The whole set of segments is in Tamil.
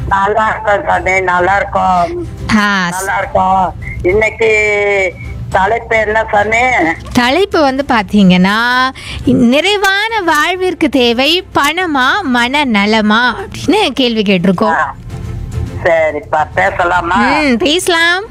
நல்லா இருக்கோம் சாமி நல்லா இருக்கோம் ஆ, நல்லா இருக்கோம் இன்னைக்கு தலைப்பு என்ன சாமி தலைப்பு வந்து பார்த்தீங்கன்னா நிறைவான வாழ்விற்கு தேவை பணமா மன நலமா அப்படின்னு கேள்வி கேட்டிருக்கோம் ஆ, சரிப்பா பேசலாமா ம் பேசலாம்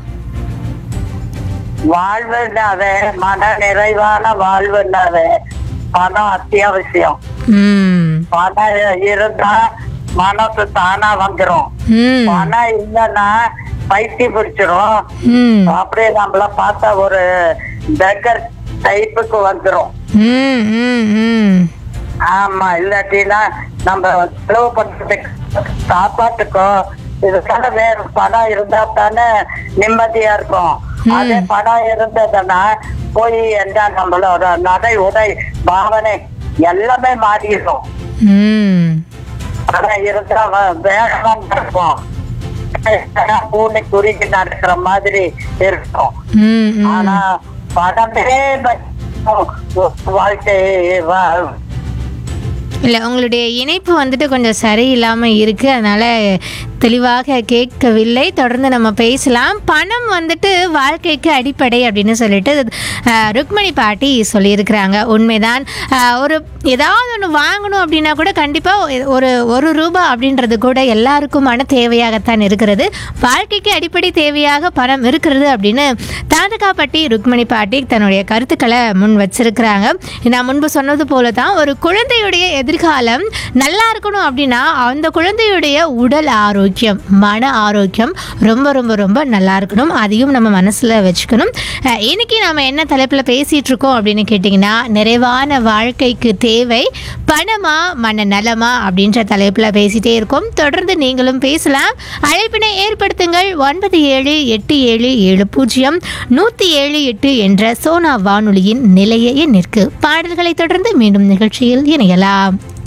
வாழ்வுனாவே மன நிறைவான வாழ்வுனாவே பணம் அத்தியாவசியம் ம் பணம் இருந்தா மனசு தானா வந்துரும் ம் பணம் இல்லைன்னா பைத்தி பிடிச்சிரும் ம் அப்படியே நம்மள பார்த்தா ஒரு பெக்கர் டைப்புக்கு வந்துரும் ம் ம் ம் ஆமா இல்லாட்டினா நம்ம செலவு பண்றதுக்கு சாப்பாட்டுக்கோ இதுக்கான வேற பணம் இருந்தா தானே நிம்மதியா இருக்கும் அதே பணம் இருந்ததுன்னா போய் என்ன நம்மளோட நடை உடை பாவனை எல்லாமே மாறிடும் ம் பணம் இருந்தா வ- வேகமா நடப்போம் பூனை குறுகி நடக்கிற மாதிரி இருக்கும் ம் ம் ஆனா பணமே ப- வாழ்க்கை வா- இல்லை உங்களுடைய இணைப்பு வந்துட்டு கொஞ்சம் சரியில்லாமல் இருக்குது அதனால் தெளிவாக கேட்கவில்லை தொடர்ந்து நம்ம பேசலாம் பணம் வந்துட்டு வாழ்க்கைக்கு அடிப்படை அப்படின்னு சொல்லிட்டு அஹ், ருக்மணி பாட்டி சொல்லியிருக்கிறாங்க உண்மைதான் அஹ், ஒரு ஏதாவது ஒன்று வாங்கணும் அப்படின்னா கூட கண்டிப்பாக ஒரு ஒரு ரூபா அப்படின்றது கூட எல்லாருக்குமான தேவையாகத்தான் இருக்கிறது வாழ்க்கைக்கு அடிப்படை தேவையாக பணம் இருக்கிறது அப்படின்னு தாதகாப்பட்டி ருக்மணி பாட்டி தன்னுடைய கருத்துக்களை முன் வச்சிருக்கிறாங்க நான் முன்பு சொன்னது போல தான் ஒரு குழந்தையுடைய எதிர்காலம் நல்லா இருக்கணும் அப்படின்னா அந்த குழந்தையுடைய உடல் ஆரோக்கியம் மன ஆரோக்கியம் ரொம்ப ரொம்ப ரொம்ப நல்லா இருக்கணும் அதையும் நம்ம மனசில் வச்சுக்கணும் அஹ், இன்னைக்கு நம்ம என்ன தலைப்பில் பேசிகிட்டு இருக்கோம் அப்படின்னு கேட்டிங்கன்னா நிறைவான வாழ்க்கைக்கு தேவை பணமா மன நலமா அப்படின்ற தலைப்பில் பேசிட்டே இருக்கோம் தொடர்ந்து நீங்களும் பேசலாம் அழைப்பினை ஏற்படுத்துங்கள் ஒன்பது ஏழு எட்டு ஏழு ஏழு பூஜ்ஜியம் நூற்றி ஏழு எட்டு என்ற சோனா வானொலியின் நிலைய எண்ணிற்கு பாடல்களை தொடர்ந்து மீண்டும் நிகழ்ச்சியில் இணையலாம்